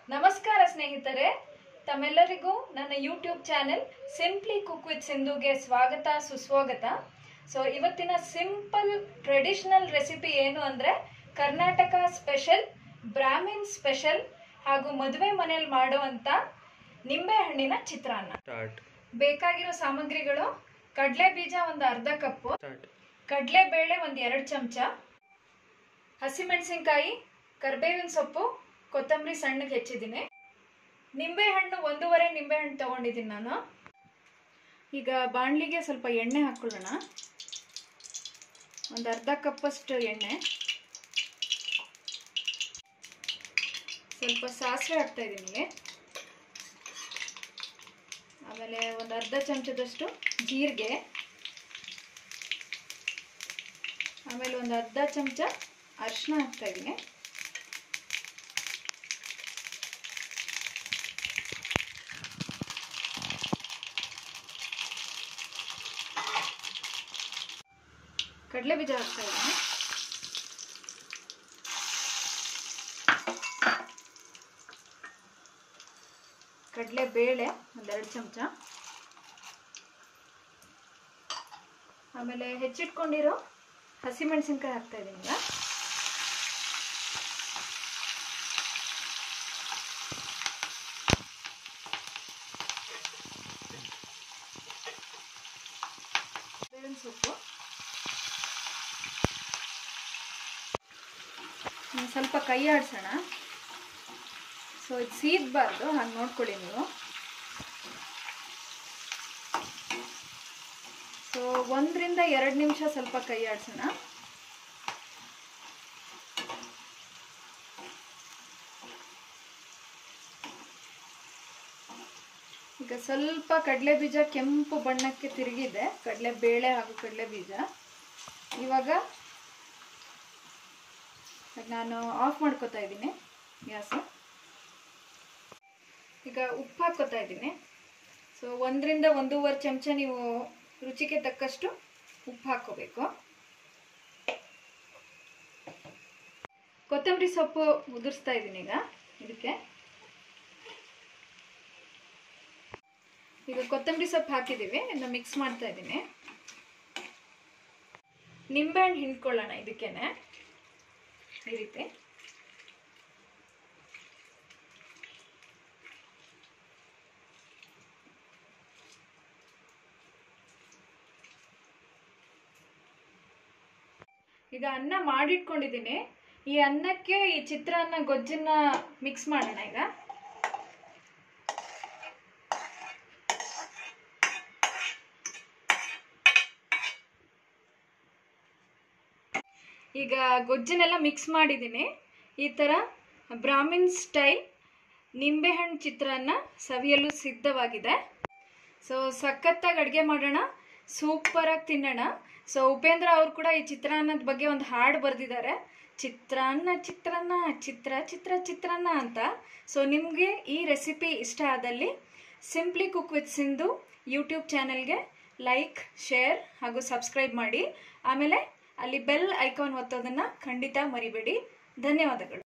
ನಮಸ್ಕಾರ ಸ್ನೇಹಿತರೆ ತಮ್ಮೆಲ್ಲರಿಗೂ ನನ್ನ YouTube channel simply cook with ಸಿಂಧುಗೆ ಸ್ವಾಗತ ಸುಸ್ವಾಗತ ಸೊ ಇವತ್ತಿನ ಸಿಂಪಲ್ ಟ್ರೆಡಿಷನಲ್ ರೆಸಿಪಿ ಏನು ಅಂದರೆ ಕರ್ನಾಟಕ ಸ್ಪೆಷಲ್ ಬ್ರಾಹ್ಮಿನ್ ಸ್ಪೆಷಲ್ ಹಾಗೂ ಮದುವೆ ಮನೇಲಿ ಮಾಡುವಂಥ ನಿಂಬೆಹಣ್ಣಿನ ಚಿತ್ರಾನ್ನ ಸ್ಟಾರ್ಟ್ ಬೇಕಾಗಿರೋ ಸಾಮಗ್ರಿಗಳು ಕಡಲೆ ಬೀಜ ಒಂದು ಅರ್ಧ ಕಪ್ಪು ಸ್ಟಾರ್ಟ್ ಕಡಲೆಬೇಳೆ ಒಂದು ಎರಡು ಚಮಚ ಹಸಿಮೆಣಸಿನ್ಕಾಯಿ ಕರ್ಬೇವಿನ ಸೊಪ್ಪು ಕೊತ್ತಂಬರಿ ಸಣ್ಣಗೆ ಹೆಚ್ಚಿದ್ದೀನಿ ನಿಂಬೆಹಣ್ಣು ಒಂದೂವರೆ ನಿಂಬೆಹಣ್ಣು ತೊಗೊಂಡಿದ್ದೀನಿ ನಾನು ಈಗ ಬಾಣಲಿಗೆ ಸ್ವಲ್ಪ ಎಣ್ಣೆ ಹಾಕ್ಕೊಳ್ಳೋಣ ಒಂದು ಅರ್ಧ ಕಪ್ಪಷ್ಟು ಎಣ್ಣೆ ಸ್ವಲ್ಪ ಸಾಸಿವೆ ಹಾಕ್ತಾ ಇದ್ದೀನಿ ಆಮೇಲೆ ಒಂದು ಅರ್ಧ ಚಮಚದಷ್ಟು ಜೀರಿಗೆ ಆಮೇಲೆ ಒಂದು ಅರ್ಧ ಚಮಚ ಅರಿಶಿನ ಹಾಕ್ತಾ ಇದ್ದೀನಿ ಕಡಲೆ ಬೀಜ ಹಾಕ್ತಾ ಇದ್ದೀನಿ ಕಡಲೆ ಬೇಳೆ ಒಂದೆರಡು ಚಮಚ ಆಮೇಲೆ ಹೆಚ್ಚಿಟ್ಕೊಂಡಿರೋ ಹಸಿಮೆಣಸಿನ್ಕಾಯಿ ಹಾಕ್ತಾ ಇದ್ದೀನಿ ಈಗ ಬೇವಿನ ಸೊಪ್ಪು ಒಂದು ಸ್ವಲ್ಪ ಕೈ ಆಡಿಸೋಣ ಸೊ ಇದು ಸೀದಬಾರ್ದು ಹಾಗೆ ನೋಡ್ಕೊಳ್ಳಿ ನೀವು ಸೊ ಒಂದರಿಂದ ಎರಡು ನಿಮಿಷ ಸ್ವಲ್ಪ ಕೈ ಆಡಿಸೋಣ ಈಗ ಸ್ವಲ್ಪ ಕಡಲೆ ಬೀಜ ಕೆಂಪು ಬಣ್ಣಕ್ಕೆ ತಿರುಗಿದೆ ಕಡಲೆ ಬೇಳೆ ಹಾಗೂ ಕಡಲೆ ಬೀಜ ಇವಾಗ ನಾನು ಆಫ್ ಮಾಡ್ಕೋತಾ ಇದ್ದೀನಿ ಗ್ಯಾಸು ಈಗ ಉಪ್ಪು ಹಾಕೋತಾ ಇದ್ದೀನಿ ಸೊ ಒಂದರಿಂದ ಒಂದೂವರೆ ಚಮಚ ನೀವು ರುಚಿಗೆ ತಕ್ಕಷ್ಟು ಉಪ್ಪು ಹಾಕೋಬೇಕು ಕೊತ್ತಂಬರಿ ಸೊಪ್ಪು ಉದುರಿಸ್ತಾ ಇದ್ದೀನಿ ಈಗ ಇದಕ್ಕೆ ಈಗ ಕೊತ್ತಂಬರಿ ಸೊಪ್ಪು ಹಾಕಿದ್ದೀವಿ ಇದನ್ನ ಮಿಕ್ಸ್ ಮಾಡ್ತಾ ಇದ್ದೀನಿ ನಿಂಬೆಹಣ್ಣು ಹಿಂಡ್ಕೊಳ್ಳೋಣ ಇದಕ್ಕೇನೆ ಈ ರೀತಿ ಈಗ ಅನ್ನ ಮಾಡಿಟ್ಕೊಂಡಿದ್ದೀನಿ ಈ ಅನ್ನಕ್ಕೆ ಈ ಚಿತ್ರಾನ್ನ ಗೊಜ್ಜನ್ನ ಮಿಕ್ಸ್ ಮಾಡೋಣ ಈಗ ಈಗ ಗೊಜ್ಜನ್ನೆಲ್ಲ ಮಿಕ್ಸ್ ಮಾಡಿದ್ದೀನಿ ಈ ಥರ ಬ್ರಾಹ್ಮಿನ್ ಸ್ಟೈಲ್ ನಿಂಬೆಹಣ್ಣು ಚಿತ್ರಾನ್ನ ಸವಿಯಲು ಸಿದ್ಧವಾಗಿದೆ ಸೊ ಸಖತ್ತಾಗಿ ಅಡುಗೆ ಮಾಡೋಣ ಸೂಪರಾಗಿ ತಿನ್ನೋಣ ಸೊ ಉಪೇಂದ್ರ ಅವರು ಕೂಡ ಈ ಚಿತ್ರಾನ್ನದ ಬಗ್ಗೆ ಒಂದು ಹಾಡು ಬರೆದಿದ್ದಾರೆ ಚಿತ್ರಾನ್ನ ಚಿತ್ರಾನ್ನ ಚಿತ್ರ ಚಿತ್ರ ಚಿತ್ರಾನ್ನ ಅಂತ ಸೊ ನಿಮಗೆ ಈ ರೆಸಿಪಿ ಇಷ್ಟ ಆದಲ್ಲಿ simply cook with Sindhu YouTube ಚಾನೆಲ್ಗೆ ಲೈಕ್ ಶೇರ್ ಹಾಗೂ ಸಬ್ಸ್ಕ್ರೈಬ್ ಮಾಡಿ ಆಮೇಲೆ ಅಲ್ಲಿ ಬೆಲ್ ಐಕಾನ್ ಒತ್ತೋದನ್ನು ಖಂಡಿತ ಮರಿಬೇಡಿ ಧನ್ಯವಾದಗಳು